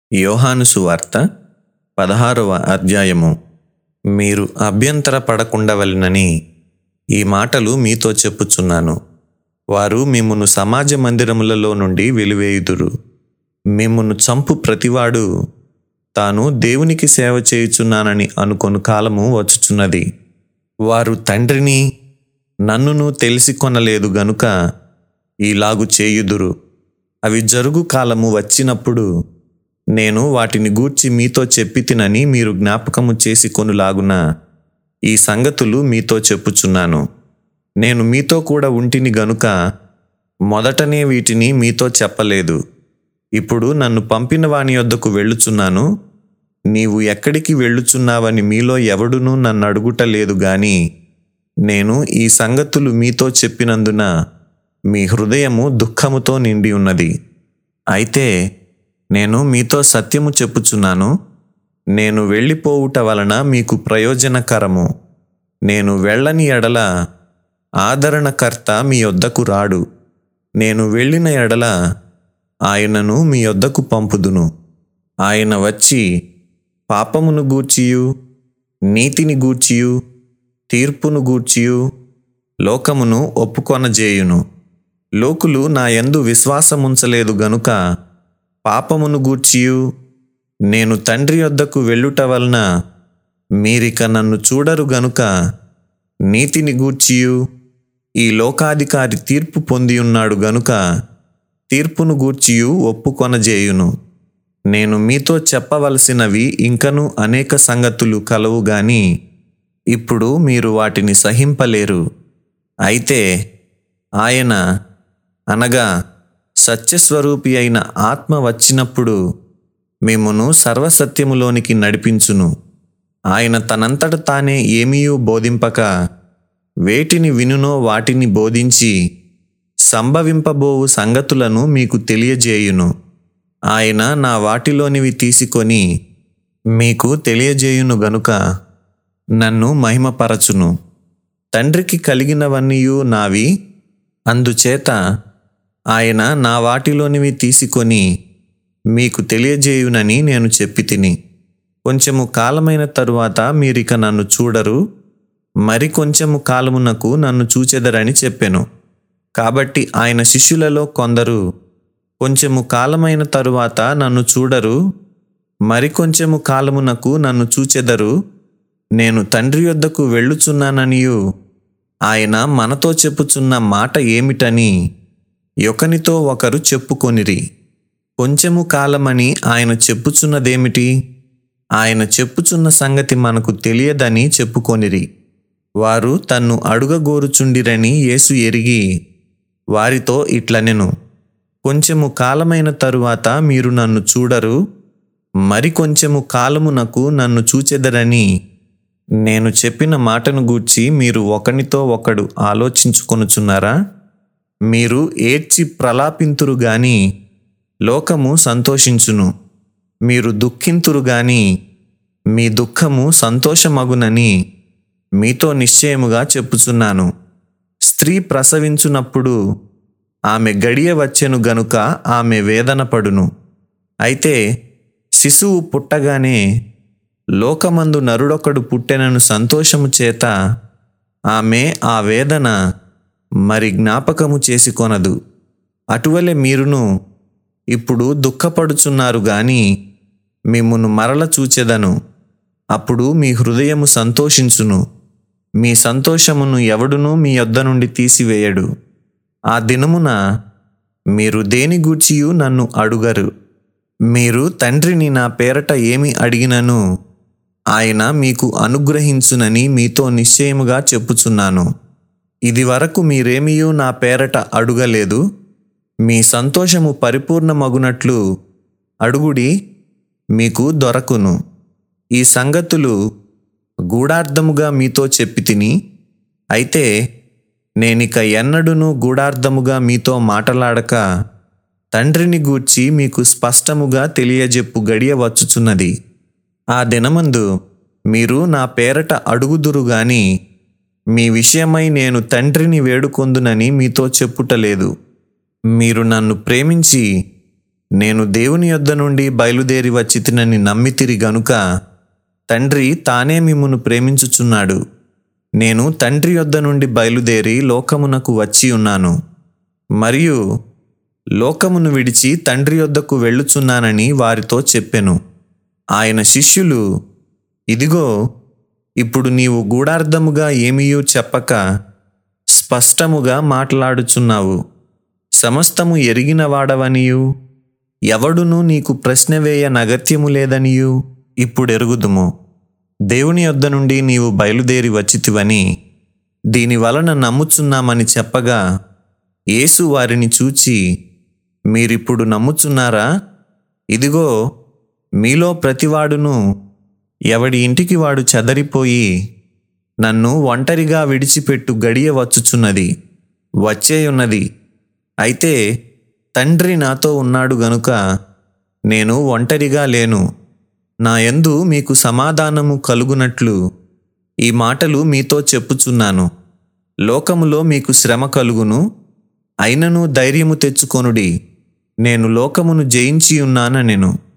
యోహాను సువార్త పదహారవ అధ్యాయము మీరు అభ్యంతర పడకుండవలెనని ఈ మాటలు మీతో చెప్పుచున్నాను వారు మిమ్మును సమాజ మందిరములలో నుండి వెలివేయుదురు మిమ్మును చంపు ప్రతివాడు తాను దేవునికి సేవ చేయుచున్నానని అనుకొను కాలము వచ్చుచున్నది వారు తండ్రిని నన్నును తెలిసి కొనలేదు గనుక ఈలాగు చేయుదురు అవి జరుగు కాలము వచ్చినప్పుడు నేను వాటిని గూర్చి మీతో చెప్పి తినని మీరు జ్ఞాపకము చేసి కొనులాగున ఈ సంగతులు మీతో చెప్పుచున్నాను నేను మీతో కూడా ఉంటిని గనుక మొదటనే వీటిని మీతో చెప్పలేదు ఇప్పుడు నన్ను పంపిన వాని యొద్దకు వెళ్ళుచున్నాను నీవు ఎక్కడికి వెళ్ళుచున్నావని మీలో ఎవడునూ నన్ను అడుగుటలేదు గాని నేను ఈ సంగతులు మీతో చెప్పినందున మీ హృదయము దుఃఖముతో నిండి ఉన్నది అయితే నేను మీతో సత్యము చెప్పుచున్నాను నేను వెళ్ళిపోవుట వలన మీకు ప్రయోజనకరము నేను వెళ్ళని ఎడల ఆదరణకర్త మీ యొద్దకు రాడు నేను వెళ్ళిన ఎడల ఆయనను మీ యొద్దకు పంపుదును ఆయన వచ్చి పాపమును గూర్చియు నీతిని గూర్చియు తీర్పును గూర్చియు లోకమును ఒప్పుకొనజేయును లోకులు నా యందు విశ్వాసముంచలేదు గనుక పాపమును గూర్చియు నేను తండ్రి యొద్దకు వెళ్ళుట వలన మీరిక నన్ను చూడరు గనుక నీతిని గూర్చియు ఈ లోకాధికారి తీర్పు పొంది ఉన్నాడు గనుక తీర్పును గూర్చియు ఒప్పుకొనజేయును నేను మీతో చెప్పవలసినవి ఇంకను అనేక సంగతులు కలవు గాని ఇప్పుడు మీరు వాటిని సహింపలేరు అయితే ఆయన అనగా సత్యస్వరూపి అయిన ఆత్మ వచ్చినప్పుడు మిమ్మును సర్వసత్యములోనికి నడిపించును ఆయన తనంతట తానే ఏమీయూ బోధింపక వేటిని వినునో వాటిని బోధించి సంభవింపబోవు సంగతులను మీకు తెలియజేయును ఆయన నా వాటిలోనివి తీసుకొని మీకు తెలియజేయును గనుక నన్ను మహిమపరచును తండ్రికి కలిగినవన్నీయు నావి అందుచేత ఆయన నా వాటిలోనివి తీసుకొని మీకు తెలియజేయునని నేను చెప్పి తిని కొంచెము కాలమైన తరువాత మీరిక నన్ను చూడరు మరి కొంచెము కాలమునకు నన్ను చూచెదరని చెప్పెను కాబట్టి ఆయన శిష్యులలో కొందరు కొంచెము కాలమైన తరువాత నన్ను చూడరు మరి కొంచెము కాలమునకు నన్ను చూచెదరు నేను తండ్రి యొద్దకు వెళ్ళుచున్నాననియు ఆయన మనతో చెప్పుచున్న మాట ఏమిటని ఒకనితో ఒకరు చెప్పుకొనిరి కొంచెము కాలమని ఆయన చెప్పుచున్నదేమిటి ఆయన చెప్పుచున్న సంగతి మనకు తెలియదని చెప్పుకొనిరి వారు తన్ను అడుగగోరుచుండిరని యేసు ఎరిగి వారితో ఇట్లనెను కొంచెము కాలమైన తరువాత మీరు నన్ను చూడరు మరి కొంచెము కాలమునకు నన్ను చూచెదరని నేను చెప్పిన మాటను గూర్చి మీరు ఒకనితో ఒకడు ఆలోచించుకొనుచున్నారా మీరు ఏడ్చి ప్రలాపింతురు గాని లోకము సంతోషించును మీరు దుఃఖింతురు గాని మీ దుఃఖము సంతోషమగునని మీతో నిశ్చయముగా చెప్పుచున్నాను స్త్రీ ప్రసవించునప్పుడు ఆమె గడియ వచ్చెను గనుక ఆమె వేదన పడును అయితే శిశువు పుట్టగానే లోకమందు నరుడొకడు పుట్టెనను సంతోషము చేత ఆమె ఆ వేదన మరి జ్ఞాపకము చేసుకొనదు అటువలే మీరును ఇప్పుడు దుఃఖపడుచున్నారు గాని మిమ్మును మరల చూచెదను అప్పుడు మీ హృదయము సంతోషించును మీ సంతోషమును ఎవడునూ మీ యొద్ద నుండి తీసివేయడు ఆ దినమున మీరు దేని గూర్చియు నన్ను అడుగరు మీరు తండ్రిని నా పేరట ఏమి అడిగినను ఆయన మీకు అనుగ్రహించునని మీతో నిశ్చయముగా చెప్పుచున్నాను ఇది వరకు మీరేమియూ నా పేరట అడుగలేదు మీ సంతోషము పరిపూర్ణమగునట్లు అడుగుడి మీకు దొరకును ఈ సంగతులు గూఢార్థముగా మీతో చెప్పి తిని అయితే నేనిక ఎన్నడును గూఢార్థముగా మీతో మాటలాడక తండ్రిని గూర్చి మీకు స్పష్టముగా తెలియజెప్పు గడియ వచ్చుచున్నది ఆ దినమందు మీరు నా పేరట అడుగుదురు గాని మీ విషయమై నేను తండ్రిని వేడుకొందునని మీతో చెప్పుటలేదు మీరు నన్ను ప్రేమించి నేను దేవుని యొద్ద నుండి బయలుదేరి వచ్చి తినని నమ్మితిరి గనుక తండ్రి తానే మిమ్మును ప్రేమించుచున్నాడు నేను తండ్రి యొద్ద నుండి బయలుదేరి లోకమునకు వచ్చి ఉన్నాను మరియు లోకమును విడిచి తండ్రి యొద్దకు వెళ్ళుచున్నానని వారితో చెప్పెను ఆయన శిష్యులు ఇదిగో ఇప్పుడు నీవు గూఢార్థముగా ఏమీయూ చెప్పక స్పష్టముగా మాట్లాడుచున్నావు సమస్తము ఎరిగిన వాడవనియు ఎవడునూ నీకు ప్రశ్న వేయ నగత్యము లేదనియు ఇప్పుడు ఎరుగుదుము దేవుని యొద్ద నుండి నీవు బయలుదేరి వచ్చితివని దీని వలన నమ్ముచున్నామని చెప్పగా యేసు వారిని చూచి మీరిప్పుడు నమ్ముచున్నారా ఇదిగో మీలో ప్రతివాడును ఎవడి ఇంటికి వాడు చెదరిపోయి నన్ను ఒంటరిగా విడిచిపెట్టు గడియ వచ్చుచున్నది వచ్చేయున్నది అయితే తండ్రి నాతో ఉన్నాడు గనుక నేను ఒంటరిగా లేను నా యందు మీకు సమాధానము కలుగునట్లు ఈ మాటలు మీతో చెప్పుచున్నాను లోకములో మీకు శ్రమ కలుగును అయినను ధైర్యము తెచ్చుకొనుడి నేను లోకమును జయించి ఉన్నానెను